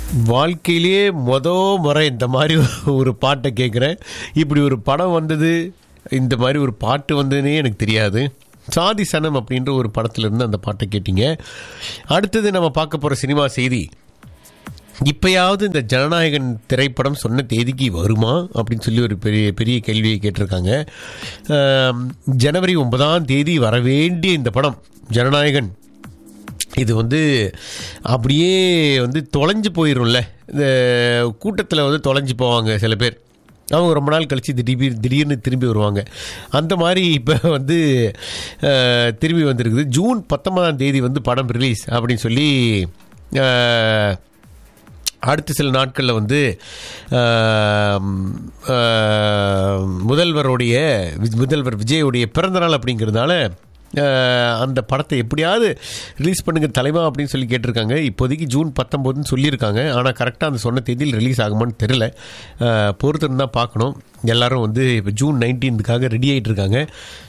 வாழ்க்கையிலேயே மொத முறை இந்த மாதிரி ஒரு பாட்டை கேட்குறேன் இப்படி ஒரு படம் வந்தது இந்த மாதிரி ஒரு பாட்டு வந்ததுன்னே எனக்கு தெரியாது சாதி சனம் அப்படின்ற ஒரு படத்துலேருந்து அந்த பாட்டை கேட்டீங்க அடுத்தது நம்ம பார்க்க போகிற சினிமா செய்தி இப்பயாவது இந்த ஜனநாயகன் திரைப்படம் சொன்ன தேதிக்கு வருமா அப்படின்னு சொல்லி ஒரு பெரிய பெரிய கேள்வியை கேட்டிருக்காங்க ஆம், ஜனவரி ஒன்பதாம் தேதி வர வேண்டிய இந்த படம் ஜனநாயகன் இது வந்து அப்படியே வந்து தொலைஞ்சு போயிடும்ல இந்த கூட்டத்தில் வந்து தொலைஞ்சு போவாங்க சில பேர் அவங்க ரொம்ப நாள் கழித்து திடீர் திடீர்னு திரும்பி வருவாங்க அந்த மாதிரி இப்போ வந்து அஹ், திரும்பி வந்திருக்குது ஜூன் பத்தொன்பதாம் தேதி வந்து படம் ரிலீஸ் அப்படின்னு சொல்லி அஹ், அடுத்த சில நாட்களில் வந்து ஆம், ஆ, முதல்வருடைய வி- முதல்வர் விஜயுடைய பிறந்தநாள் அப்படிங்கிறதுனால ஆ, அந்த படத்தை எப்படியாவது ரிலீஸ் பண்ணுங்க தலைவா அப்படின்னு சொல்லி கேட்டிருக்காங்க இப்போதைக்கு ஜூன் பத்தொம்போதுன்னு சொல்லியிருக்காங்க ஆனால் கரெக்டாக அந்த சொன்ன தேதியில் ரிலீஸ் ஆகுமான்னு தெரில பொறுத்திருந்து தான் பார்க்கணும் எல்லாரும் வந்து இப்போ ஜூன் நைன்டீன்த்துக்காக ரெடி ஆகிட்டு இருக்காங்க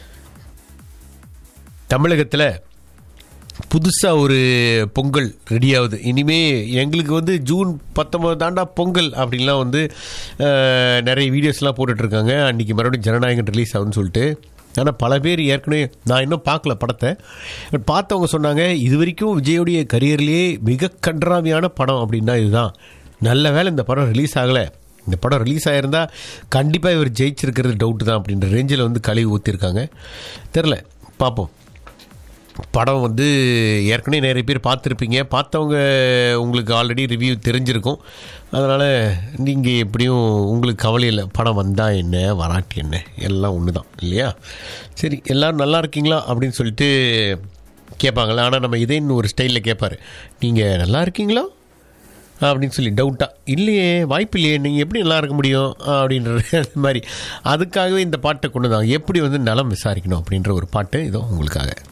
தமிழகத்தில் புதுசாக ஒரு பொங்கல் ரெடி ஆகுது இனிமே எங்களுக்கு வந்து ஜூன் பத்தொம்பது தாண்டா பொங்கல் அப்படின்லாம் வந்து அஹ், நிறைய வீடியோஸ்லாம் போட்டுட்ருக்காங்க அன்றைக்கி மறுபடியும் ஜனநாயகன் ரிலீஸ் ஆகுதுன்னு சொல்லிட்டு ஆனால் பல பேர் ஏற்கனவே நான் இன்னும் பார்க்கல படத்தை பட் பார்த்தவங்க சொன்னாங்க இது வரைக்கும் விஜயோடைய கரியர்லேயே மிக கன்றாவியான படம் அப்படின்னா இதுதான் நல்ல வேளை இந்த படம் ரிலீஸ் ஆகலை இந்த படம் ரிலீஸ் ஆகிருந்தா கண்டிப்பாக இவர் ஜெயிச்சிருக்கிறது டவுட்டு தான் அப்படின்ற ரேஞ்சில் வந்து கழுவி ஊற்றிருக்காங்க தெரில பார்ப்போம் படம் வந்து ஏற்கனவே நிறைய பேர் பார்த்துருப்பீங்க பார்த்தவங்க உங்களுக்கு ஆல்ரெடி ரிவ்யூ தெரிஞ்சிருக்கும் அதனால் நீங்கள் எப்படியும் உங்களுக்கு கவலை இல்லை படம் வந்தால் என்ன வராட்டி என்ன எல்லாம் ஒன்று தான் இல்லையா சரி எல்லோரும் நல்லா இருக்கீங்களா அப்படின்னு சொல்லிட்டு கேட்பாங்களே ஆனால் நம்ம இதேன்னு ஒரு ஸ்டைலில் கேட்பாரு நீங்கள் நல்லா இருக்கீங்களா அப்படின்னு சொல்லி டவுட்டாக இல்லையே வாய்ப்பு இல்லையே நீங்கள் எப்படி நல்லா இருக்க முடியும் அப்படின்றது அந்த மாதிரி அதுக்காகவே இந்த பாட்டை கொண்டு தான் எப்படி வந்து நலம் விசாரிக்கணும் அப்படின்ற ஒரு பாட்டு இதோ உங்களுக்காக